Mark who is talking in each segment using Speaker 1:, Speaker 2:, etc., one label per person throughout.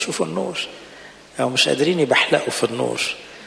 Speaker 1: يشوفوا النور او مش قادرين يبحلقوا في النور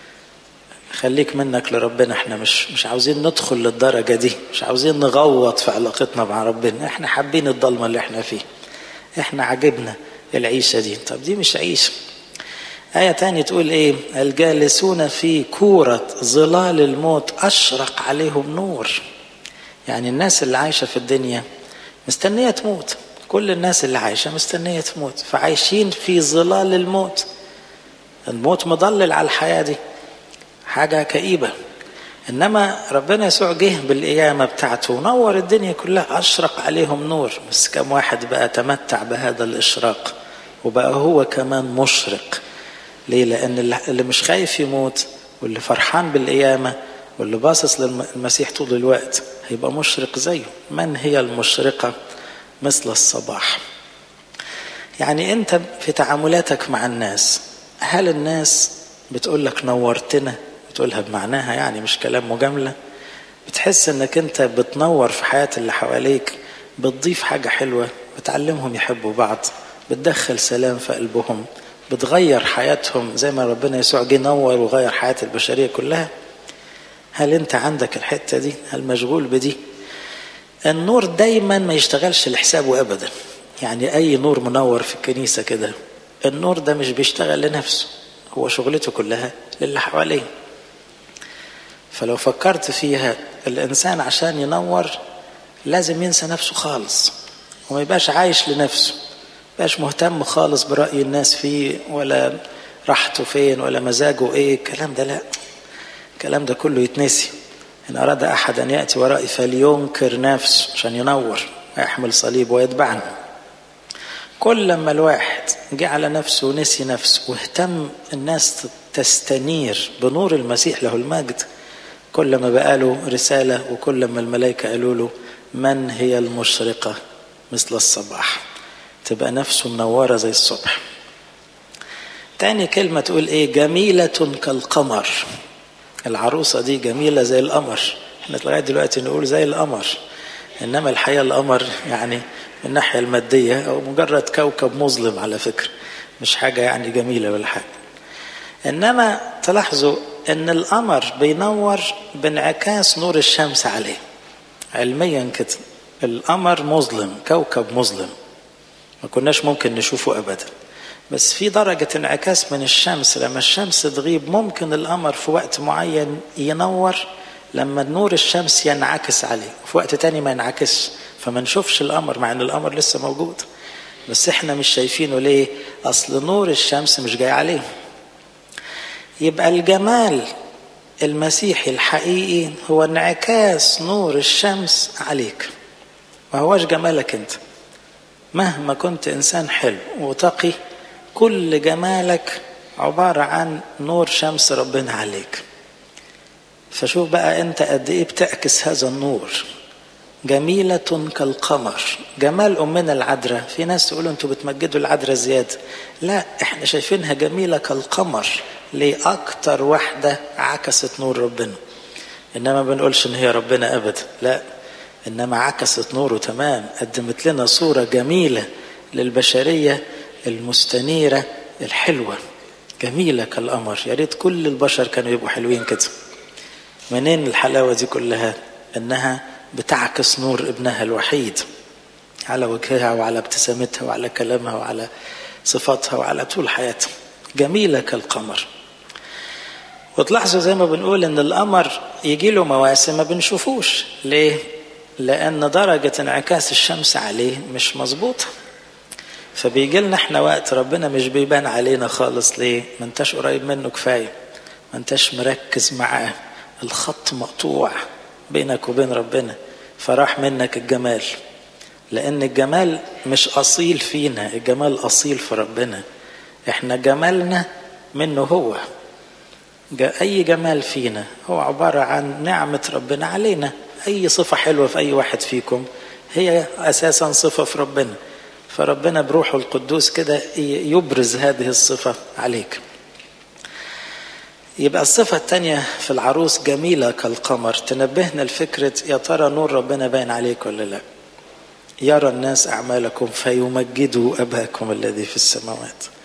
Speaker 1: خليك منك لربنا احنا مش مش عاوزين ندخل للدرجة دي مش عاوزين نغوط في علاقتنا مع ربنا احنا حابين الضلمة اللي احنا فيه احنا عجبنا العيشة دي طب دي مش عيشة آية تانية تقول ايه الجالسون في كورة ظلال الموت أشرق عليهم نور يعني الناس اللي عايشة في الدنيا مستنية تموت كل الناس اللي عايشة مستنية تموت فعايشين في ظلال الموت الموت مضلل على الحياة دي حاجة كئيبة إنما ربنا يسوع جه بالقيامة بتاعته ونور الدنيا كلها أشرق عليهم نور بس كم واحد بقى تمتع بهذا الإشراق وبقى هو كمان مشرق ليه؟ لأن اللي مش خايف يموت واللي فرحان بالقيامة واللي باصص للمسيح طول الوقت هيبقى مشرق زيه من هي المشرقة مثل الصباح يعني أنت في تعاملاتك مع الناس هل الناس بتقول لك نورتنا بتقولها بمعناها يعني مش كلام مجاملة بتحس انك انت بتنور في حياة اللي حواليك بتضيف حاجة حلوة بتعلمهم يحبوا بعض بتدخل سلام في قلبهم بتغير حياتهم زي ما ربنا يسوع جه نور وغير حياة البشرية كلها هل انت عندك الحتة دي هل مشغول بدي النور دايما ما يشتغلش لحسابه ابدا يعني اي نور منور في الكنيسة كده النور ده مش بيشتغل لنفسه هو شغلته كلها للي حواليه فلو فكرت فيها الإنسان عشان ينور لازم ينسى نفسه خالص وما يبقاش عايش لنفسه يبقاش مهتم خالص برأي الناس فيه ولا راحته فين ولا مزاجه ايه الكلام ده لا الكلام ده كله يتنسي إن أراد أحد أن يأتي ورائي فلينكر نفسه عشان ينور ويحمل صليب ويتبعني كل لما الواحد جه على نفسه ونسي نفسه واهتم الناس تستنير بنور المسيح له المجد كل ما بقى له رسالة وكل ما الملائكة قالوا له من هي المشرقة مثل الصباح تبقى نفسه منورة زي الصبح تاني كلمة تقول ايه جميلة كالقمر العروسة دي جميلة زي القمر احنا لغاية دلوقتي نقول زي القمر انما الحقيقة القمر يعني من الناحية المادية أو مجرد كوكب مظلم على فكرة مش حاجة يعني جميلة ولا حاجة إنما تلاحظوا إن القمر بينور بانعكاس نور الشمس عليه علميا كده القمر مظلم كوكب مظلم ما كناش ممكن نشوفه أبدا بس في درجة انعكاس من الشمس لما الشمس تغيب ممكن القمر في وقت معين ينور لما نور الشمس ينعكس عليه في وقت تاني ما ينعكسش فما نشوفش القمر مع ان القمر لسه موجود بس احنا مش شايفينه ليه اصل نور الشمس مش جاي عليه يبقى الجمال المسيحي الحقيقي هو انعكاس نور الشمس عليك ما هوش جمالك انت مهما كنت انسان حلو وتقي كل جمالك عبارة عن نور شمس ربنا عليك فشوف بقى انت قد ايه بتعكس هذا النور جميلة كالقمر جمال أمنا العذراء في ناس تقولوا أنتوا بتمجدوا العذراء زيادة لا احنا شايفينها جميلة كالقمر ليه أكتر واحدة عكست نور ربنا إنما ما بنقولش إن هي ربنا أبدا لا إنما عكست نوره تمام قدمت لنا صورة جميلة للبشرية المستنيرة الحلوة جميلة كالقمر يا ريت كل البشر كانوا يبقوا حلوين كده منين الحلاوة دي كلها إنها بتعكس نور ابنها الوحيد على وجهها وعلى ابتسامتها وعلى كلامها وعلى صفاتها وعلى طول حياتها جميلة كالقمر وتلاحظوا زي ما بنقول ان القمر يجي له مواسم ما بنشوفوش ليه لان درجة انعكاس الشمس عليه مش مظبوطة فبيجي لنا احنا وقت ربنا مش بيبان علينا خالص ليه ما انتش قريب منه كفاية ما انتش مركز معاه الخط مقطوع بينك وبين ربنا فراح منك الجمال لان الجمال مش اصيل فينا الجمال اصيل في ربنا احنا جمالنا منه هو اي جمال فينا هو عبارة عن نعمة ربنا علينا اي صفة حلوة في اي واحد فيكم هي اساسا صفة في ربنا فربنا بروحه القدوس كده يبرز هذه الصفة عليك يبقى الصفة الثانية في العروس جميلة كالقمر تنبهنا لفكرة يا ترى نور ربنا باين عليك ولا لا يرى الناس أعمالكم فيمجدوا أباكم الذي في السماوات